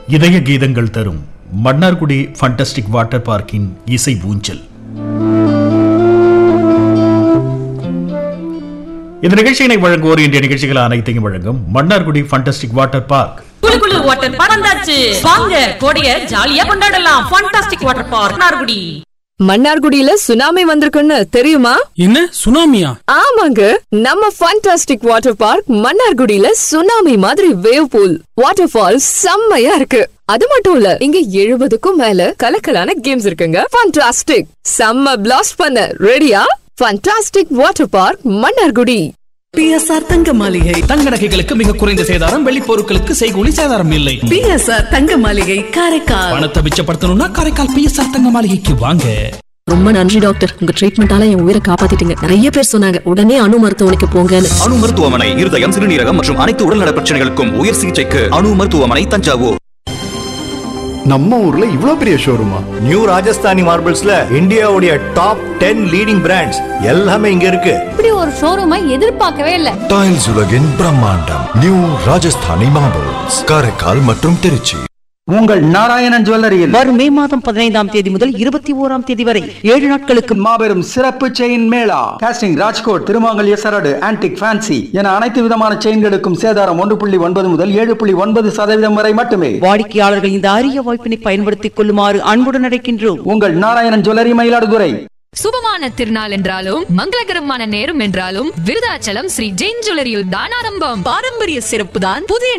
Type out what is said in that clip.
இதய கீதங்கள் தரும் மன்னார்குடி ஃபண்டாஸ்டிக் வாட்டர் பார்க்கின் இசை ஊஞ்சல் இந்த நிகழ்ச்சியினை வழங்குவோர் இன்றைய நிகழ்ச்சிகள் அனைத்தையும் வழங்கும் மன்னார்குடி ஃபண்டாஸ்டிக் வாட்டர் பார்க் குளு குளு வாட்டர் பறந்தாச்சு வாங்க கோடைய ஜாலியா கொண்டாடலாம் ஃபண்டாஸ்டிக் வாட்டர் பார்க் நார்குடி மன்னார்குடியில சுனாமி வந்திருக்குன்னு தெரியுமா என்ன சுனாமியா ஆமாங்க நம்ம ஃபண்டாஸ்டிக் வாட்டர் பார்க் மன்னார்குடியில சுனாமி மாதிரி வேவ் பூல் வாட்டர் ஃபால் செம்மையா இருக்கு அது மட்டும் இல்ல இங்க எழுபதுக்கும் மேல கலக்கலான கேம்ஸ் இருக்குங்க ஃபண்டாஸ்டிக் செம்ம பிளாஸ்ட் பண்ண ரெடியா fantastic water park Mannargudi PSR Thanga Maligai தங்க நகைகளுக்கு மிக குறைந்த சேதாரம் வெள்ளி பொருட்களுக்கு செய்கூலி சேதாரம் இல்லை பிஎஸ்ஆர் தங்க மாளிகை காரைக்கால் பணத்தை மிச்சப்படுத்தணும்னா காரைக்கால் பிஎஸ்ஆர் தங்க மாளிகைக்கு வாங்க ரொம்ப நன்றி டாக்டர் உங்க ட்ரீட்மெண்டால என் உயிரை காப்பாத்திட்டீங்க நிறைய பேர் சொன்னாங்க உடனே அணு மருத்துவமனைக்கு போங்கன்னு அணு மருத்துவமனை இருதயம் சிறுநீரகம் மற்றும் அனைத்து உடல்நல பிரச்சனைகளுக்கும் உயர் சிகிச்சைக்கு அணு மருத்துவமனை தஞ்சாவூர் நம்ம ஊர்ல இவ்ளோ பெரிய ஷோரூமா நியூ ராஜஸ்தானி மார்பிள்ஸ்ல இந்தியாவுடைய டாப் டென் லீடிங் பிராண்ட்ஸ் எல்லாமே இங்க இருக்கு இப்படி ஒரு ஷோரூமை எதிர்பார்க்கவே இல்ல டைல்ஸ் உலகின் பிரம்மாண்டம் நியூ ராஜஸ்தானி மார்பிள்ஸ் காரைக்கால் மற்றும் திருச்சி உங்கள் நாராயணன் ஜுவல்லரியில் வரும் மே மாதம் பதினைந்தாம் தேதி முதல் இருபத்தி ஓராம் தேதி வரை ஏழு நாட்களுக்கு மாபெரும் சிறப்பு செயின் மேளா காஸ்டிங் ராஜ்கோட் திருமாங்கல்ய சரடு ஆன்டிக் ஃபேன்சி என அனைத்து விதமான செயின்களுக்கும் சேதாரம் ஒன்று புள்ளி ஒன்பது முதல் ஏழு புள்ளி ஒன்பது சதவீதம் வரை மட்டுமே வாடிக்கையாளர்கள் இந்த அரிய வாய்ப்பினை பயன்படுத்திக் கொள்ளுமாறு அன்புடன் அழைக்கின்றோம் உங்கள் நாராயணன் ஜுவல்லரி மயிலாடுதுறை சுபமான திருநாள் என்றாலும் மங்களகரமான நேரம் என்றாலும் விருதாச்சலம் ஸ்ரீ ஜெயின் ஜுவல்லரியில் தான் ஆரம்பம் பாரம்பரிய சிறப்பு தான் புதிய